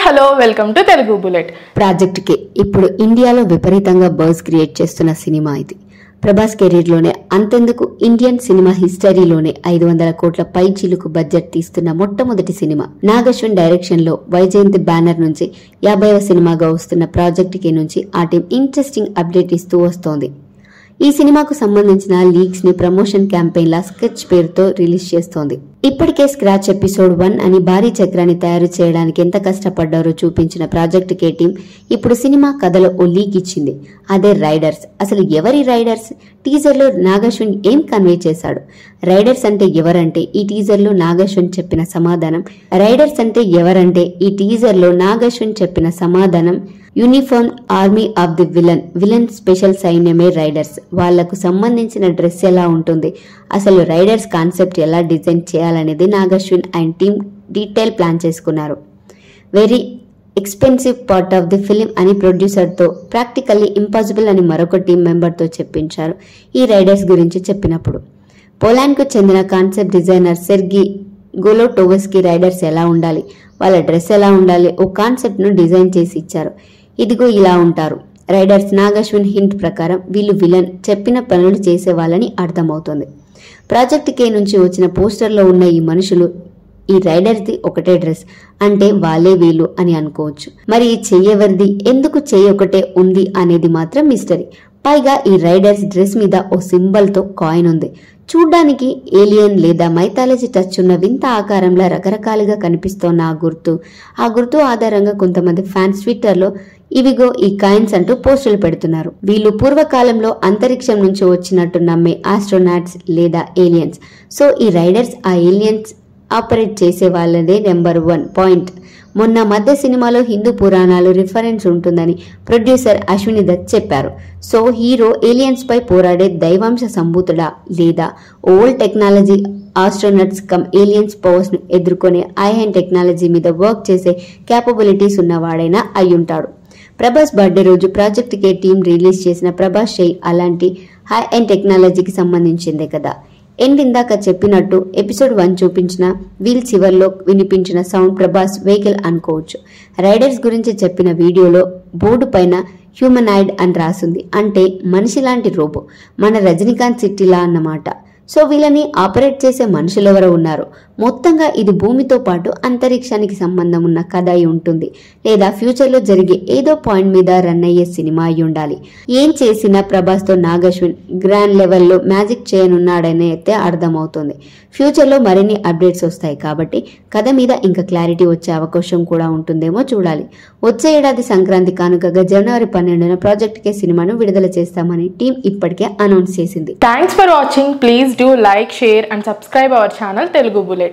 hello welcome to Telugu bullet project K ఇప్పుడు ఇండియాలో విపరీతంగా బర్స్ క్రియేట్ చేస్తున్న సినిమా ఇది ప్రభాస్ కెరీర్లోనే అంతెందుకు ఇండియన్ సినిమా హిస్టరీలోనే ఐదు వందల కోట్ల పై చిలుకు బడ్జెట్ తీస్తున్న మొట్టమొదటి సినిమా నాగశ్వన్ డైరెక్షన్ లో వైజయంతి బ్యానర్ నుంచి యాభైవ సినిమాగా వస్తున్న ప్రాజెక్ట్ కే నుంచి ఆ టీం ఇంట్రెస్టింగ్ అప్డేట్ ఇస్తూ వస్తోంది ఈ సినిమాకు సంబంధించిన లీక్స్ ని ప్రమోషన్ క్యాంపెయిన్ లా స్కెచ్ పేరుతో రిలీజ్ చేస్తోంది ఇప్పటికే స్క్రాచ్ ఎపిసోడ్ వన్ అని భారీ చక్రాన్ని తయారు చేయడానికి ఎంత కష్టపడ్డారో చూపించిన ప్రాజెక్ట్ కే టీం ఇప్పుడు సినిమా కథలో ఓ లీక్ ఇచ్చింది అదే రైడర్స్ అసలు ఎవరి రైడర్స్ టీజర్ లో నాగశ్వన్ ఏం కన్వే చేశాడు రైడర్స్ అంటే ఎవరంటే ఈ టీజర్ లో నాగశ్వన్ చెప్పిన సమాధానం రైడర్స్ అంటే ఎవరంటే ఈ టీజర్ లో నాగశ్వన్ చెప్పిన సమాధానం uniform army of the villain villain special సైన్యమే రైడర్స్ వాళ్లకు సంబంధించిన డ్రెస్ ఎలా ఉంటుంది అసలు రైడర్స్ కాన్సెప్ట్ ఎలా డిజైన్ చేయాలనేది Nag Ashwin and team detail plan చేసుకున్నారు very expensive part of the film అని ప్రొడ్యూసర్తో ప్రాక్టికల్లీ ఇంపాసిబుల్ అని మరొక టీం మెంబర్తో చెప్పించారు ఈ రైడర్స్ గురించి చెప్పినప్పుడు పోలాండ్కు చెందిన concept designer Sergi Golotovski riders ఎలా ఉండాలి వాళ్ళ డ్రెస్ ఎలా ఉండాలి ఓ కాన్సెప్ట్ను డిజైన్ చేసి ఇచ్చారు ఇదిగో ఇలా ఉంటారు రైడర్స్ నాగశ్విన్ హింట్ ప్రకారం వీళ్ళు విలన్ చెప్పిన పనులు చేసే వాళ్ళని అర్థమవుతుంది ప్రాజెక్ట్ కే నుంచి వచ్చిన పోస్టర్లో ఉన్న ఈ మనుషులు ఈ రైడర్ది ఒకటే డ్రెస్ అంటే వాళ్ళే వీళ్ళు అని అనుకోవచ్చు మరి ఈ చెయ్యెవరిది ఎందుకు చెయ్యి ఒకటే ఉంది అనేది మాత్రం మిస్టరీ పైగా ఈ రైడర్స్ డ్రెస్ మీద ఓ సింబల్ తో కాయిన్ ఉంది చూడ్డానికి ఏలియన్ లేదా మైథాలజీ టచ్ ఉన్న వింత ఆకారంలో రకరకాలుగా కనిపిస్తోన్న ఆ గుర్తు ఆ గుర్తు ఆధారంగా కొంతమంది ఫ్యాన్స్ ట్విట్టర్లో ఇవిగో ఈ కాయిన్స్ అంటూ పోస్టులు పెడుతున్నారు వీళ్ళు పూర్వకాలంలో అంతరిక్షం నుంచి వచ్చినట్టు నమ్మే ఆస్ట్రోనాట్స్ లేదా ఏలియన్స్ సో ఈ రైడర్స్ ఆ ఏలియన్స్ ఆపరేట్ చేసే వాళ్ళదే నెంబర్ వన్ పాయింట్ మొన్న మధ్య సినిమాలో హిందూ పురాణాలు రిఫరెన్స్ ఉంటుందని ప్రొడ్యూసర్ అశ్విని దత్ చెప్పారు సో హీరో ఏలియన్స్ పై పోరాడే దైవాంశ సంభూతుడా లేదా old technology astronauts come aliens powers ను ఎదుర్కొనే ఐ హ్యాండ్ టెక్నాలజీ మీద వర్క్ చేసే క్యాపబిలిటీస్ ఉన్నవాడైనా అయ్యుంటాడు ప్రభాస్ బర్త్డే రోజు ప్రాజెక్ట్ కే టీం రిలీజ్ చేసిన ప్రభాస్ షై అలాంటి హై అండ్ టెక్నాలజీకి సంబంధించిందే కదా ఎండ్ ఇందాక చెప్పినట్టు ఎపిసోడ్ వన్ చూపించిన వీల్ చివర్లో వినిపించిన సౌండ్ ప్రభాస్ వెహికల్ అనుకోవచ్చు రైడర్స్ గురించి చెప్పిన వీడియోలో బోర్డు పైన హ్యూమనాయిడ్ అని రాసింది అంటే మనిషి లాంటి రోబో మన రజనీకాంత్ సిటీలా అన్నమాట సో వీళ్ళని ఆపరేట్ చేసే మనుషులు ఎవరో ఉన్నారు మొత్తంగా ఇది భూమితో పాటు అంతరిక్షానికి సంబంధం ఉన్న కథ అయి ఉంటుంది లేదా ఫ్యూచర్లో జరిగే ఏదో పాయింట్ మీద రన్ అయ్యే సినిమా అయి ఉండాలి ఏం చేసినా ప్రభాస్తో నాగశ్విన్ గ్రాండ్ లెవెల్లో మ్యాజిక్ చేయనున్నాడని అయితే అర్థమవుతుంది ఫ్యూచర్లో మరిన్ని అప్డేట్స్ వస్తాయి కాబట్టి కథ మీద ఇంకా క్లారిటీ వచ్చే అవకాశం కూడా ఉంటుందేమో చూడాలి వచ్చే ఏడాది సంక్రాంతి కానుకగా జనవరి పన్నెండున ప్రాజెక్ట్ కే సినిమాను విడుదల చేస్తామని టీం ఇప్పటికే అనౌన్స్ చేసింది thanks for watching please do like share and subscribe our channel Telugu bullet